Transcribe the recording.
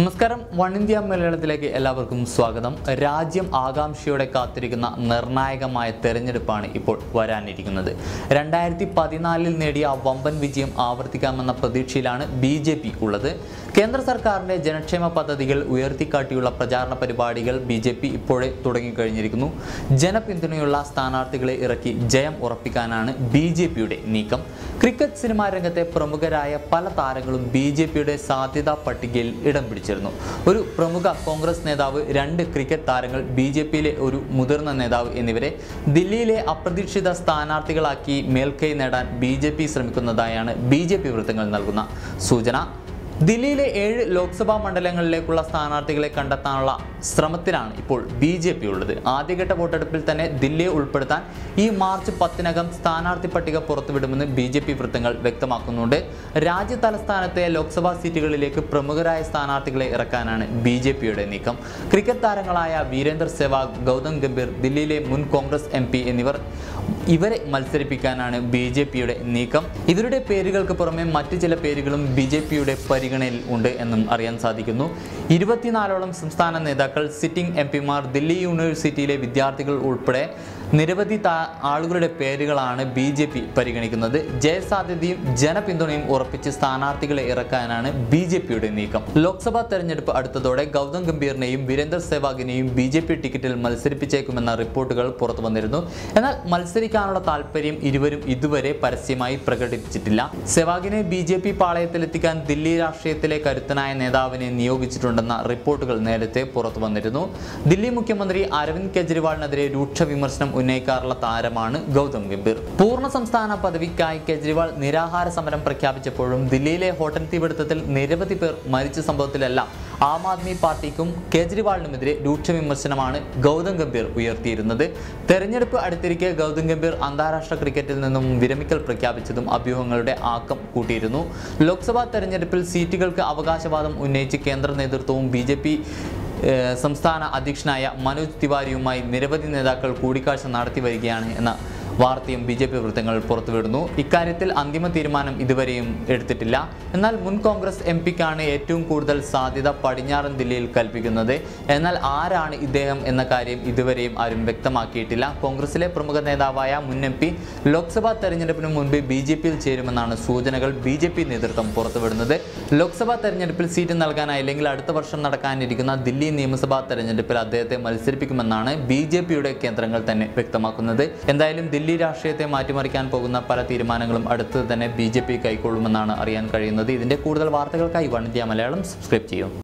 നമസ്കാരം one India മലയാളത്തിലേക്ക് എല്ലാവർക്കും സ്വാഗതം രാജ്യം ആകാംക്ഷയോടെ കാത്തിരിക്കുന്ന നിർണായകമായ തെരഞ്ഞെടുപ്പാണ് ഇപ്പോൾ വരാനിരിക്കുന്നത് രണ്ടായിരത്തി പതിനാലിൽ നേടിയ വമ്പൻ വിജയം ആവർത്തിക്കാമെന്ന പ്രതീക്ഷയിലാണ് ബി ജെ പി ഉള്ളത് കേന്ദ്ര സർക്കാരിന്റെ ജനക്ഷേമ പദ്ധതികൾ ഉയർത്തിക്കാട്ടിയുള്ള പ്രചാരണ പരിപാടികൾ ബി ജെ പി ഇപ്പോഴേ തുടങ്ങിക്കഴിഞ്ഞിരിക്കുന്നു ജനപിന്തുണയുള്ള സ്ഥാനാർത്ഥികളെ ഇറക്കി ജയം ഉറപ്പിക്കാനാണ് ബി ജെ പിയുടെ നീക്കം ക്രിക്കറ്റ് സിനിമാ രംഗത്തെ പ്രമുഖരായ പല താരങ്ങളും ബി ജെ പിയുടെ സാധ്യതാ പട്ടികയിൽ ഇടം പിടിച്ചിരുന്നു ഒരു പ്രമുഖ കോൺഗ്രസ് നേതാവ് രണ്ട് ക്രിക്കറ്റ് താരങ്ങൾ ബി ജെ പിയിലെ ഒരു മുതിർന്ന നേതാവ് എന്നിവരെ ദില്ലിയിലെ അപ്രതീക്ഷിത സ്ഥാനാർത്ഥികളാക്കി മേൽക്കൈ നേടാൻ ബി ജെ പി ശ്രമിക്കുന്നതായാണ് ബി ജെ പി വൃത്തങ്ങൾ നൽകുന്ന സൂചന ദില്ലിയിലെ ഏഴ് ലോക്സഭാ മണ്ഡലങ്ങളിലേക്കുള്ള സ്ഥാനാർത്ഥികളെ കണ്ടെത്താനുള്ള ശ്രമത്തിലാണ് ഇപ്പോൾ ബി ജെ പി ഉള്ളത് ആദ്യഘട്ട വോട്ടെടുപ്പിൽ തന്നെ ദില്ലിയെ ഉൾപ്പെടുത്താൻ ഈ മാർച്ച് പത്തിനകം സ്ഥാനാർത്ഥി പട്ടിക പുറത്തുവിടുമെന്ന് ബി ജെ പി വൃത്തങ്ങൾ വ്യക്തമാക്കുന്നുണ്ട് രാജ്യ തലസ്ഥാനത്തെ ലോക്സഭാ സീറ്റുകളിലേക്ക് പ്രമുഖരായ സ്ഥാനാർത്ഥികളെ ഇറക്കാനാണ് ബി ജെ പിയുടെ നീക്കം ക്രിക്കറ്റ് താരങ്ങളായ വീരേന്ദർ സെവാഗ് ഗൗതം ഗംഭീർ ദില്ലിയിലെ മുൻ കോൺഗ്രസ് എം പി എന്നിവർ ഇവരെ മത്സരിപ്പിക്കാനാണ് ബി ജെ പിയുടെ നീക്കം ഇവരുടെ പേരുകൾക്ക് പുറമെ മറ്റു ചില പേരുകളും ബി ജെ പിയുടെ പരിഗണനയിൽ ഉണ്ട് എന്നും അറിയാൻ സാധിക്കുന്നു ഇരുപത്തിനാലോളം സംസ്ഥാന നേതാക്കൾ സിറ്റിംഗ് എം പിമാർ ദില്ലി യൂണിവേഴ്സിറ്റിയിലെ വിദ്യാർത്ഥികൾ ഉൾപ്പെടെ നിരവധി താ- ആളുകളുടെ പേരുകളാണ് ബി ജെ പി പരിഗണിക്കുന്നത് ജയസാധ്യതയും ജനപിന്തുണയും ഉറപ്പിച്ച് സ്ഥാനാർത്ഥികളെ ഇറക്കാനാണ് ബി ജെ പിയുടെ നീക്കം ലോക്സഭാ തെരഞ്ഞെടുപ്പ് അടുത്തതോടെ ഗൗതം ഗംഭീറിനെയും വീരേന്ദർ സെവാഗിനെയും ബി ജെ പി ടിക്കറ്റിൽ മത്സരിപ്പിച്ചേക്കുമെന്ന റിപ്പോർട്ടുകൾ പുറത്തു വന്നിരുന്നു എന്നാൽ മത്സരിക്കാനുള്ള താല്പര്യം ഇരുവരും ഇതുവരെ പരസ്യമായി പ്രകടിപ്പിച്ചിട്ടില്ല സെവാഗിനെ ബി ജെ പി പാളയത്തിലെത്തിക്കാൻ ദില്ലി രാഷ്ട്രീയത്തിലെ കരുത്തനായ നേതാവിനെ നിയോഗിച്ചിട്ടുണ്ടെന്ന റിപ്പോർട്ടുകൾ നേരത്തെ പുറത്തു വന്നിരുന്നു ദില്ലി മുഖ്യമന്ത്രി അരവിന്ദ് കെജ്രിവാളിനെതിരെ രൂക്ഷ വിമർശനം ഉന്നയിക്കാറുള്ള താരമാണ് ഗൗതം ഗംഭീർ പൂർണ്ണ സംസ്ഥാന പദവിക്കായി കെജ്രിവാൾ നിരാഹാര സമരം പ്രഖ്യാപിച്ചപ്പോഴും ദില്ലിയിലെ ഹോട്ടൽ തീപിടുത്തത്തിൽ നിരവധി പേർ മരിച്ച സംഭവത്തിലെല്ലാം ആം ആദ്മി പാർട്ടിക്കും കേജ്രിവാളിനുമെതിരെ രൂക്ഷ വിമർശനമാണ് ഗൗതം ഗംഭീർ ഉയർത്തിയിരുന്നത് തെരഞ്ഞെടുപ്പ് അടുത്തിരിക്കെ ഗൗതം ഗംഭീർ അന്താരാഷ്ട്ര ക്രിക്കറ്റിൽ നിന്നും വിരമിക്കൽ പ്രഖ്യാപിച്ചതും അഭ്യൂഹങ്ങളുടെ ആക്കം കൂട്ടിയിരുന്നു ലോക്സഭാ തെരഞ്ഞെടുപ്പിൽ സീറ്റുകൾക്ക് അവകാശവാദം ഉന്നയിച്ച് കേന്ദ്ര നേതൃത്വവും ബി ജെ പി സംസ്ഥാന അധ്യക്ഷനായ മനോജ് തിവാരിയുമായി നിരവധി നേതാക്കൾ കൂടിക്കാഴ്ച നടത്തി വരികയാണ് എന്ന വാർത്തയും ബി ജെ പി വൃത്തങ്ങൾ പുറത്തുവിടുന്നു ഇക്കാര്യത്തിൽ അന്തിമ തീരുമാനം ഇതുവരെയും എടുത്തിട്ടില്ല എന്നാൽ മുൻ കോൺഗ്രസ് എം പിക്കാണ് ഏറ്റവും കൂടുതൽ സാധ്യത പടിഞ്ഞാറൻ ദില്ലിയിൽ കൽപ്പിക്കുന്നത് എന്നാൽ ആരാണ് ഇദ്ദേഹം എന്ന കാര്യം ഇതുവരെയും ആരും വ്യക്തമാക്കിയിട്ടില്ല കോൺഗ്രസിലെ പ്രമുഖ നേതാവായ മുൻ എം പി ലോക്സഭാ തെരഞ്ഞെടുപ്പിന് മുൻപ് ബി ജെ പിയിൽ ചേരുമെന്നാണ് സൂചനകൾ ബി ജെ പി നേതൃത്വം പുറത്തുവിടുന്നത് ലോക്സഭാ തെരഞ്ഞെടുപ്പിൽ സീറ്റ് നൽകാനായില്ലെങ്കിൽ അടുത്ത വർഷം നടക്കാനിരിക്കുന്ന ദില്ലി നിയമസഭാ തെരഞ്ഞെടുപ്പിൽ അദ്ദേഹത്തെ മത്സരിപ്പിക്കുമെന്നാണ് ബി ജെ പിയുടെ കേന്ദ്രങ്ങൾ തന്നെ വ്യക്തമാക്കുന്നത് എന്തായാലും ദില്ലി രാഷ്ട്രീയത്തെ മാറ്റിമറിക്കാൻ പോകുന്ന പല തീരുമാനങ്ങളും അടുത്ത് തന്നെ ബി ജെ പി കൈക്കൊള്ളുമെന്നാണ് അറിയാൻ കഴിയുന്നത് ഇതിന്റെ കൂടുതൽ വാർത്തകൾക്കായി വൺ ഇന്ത്യ മലയാളം സബ്സ്ക്രൈബ് ചെയ്യും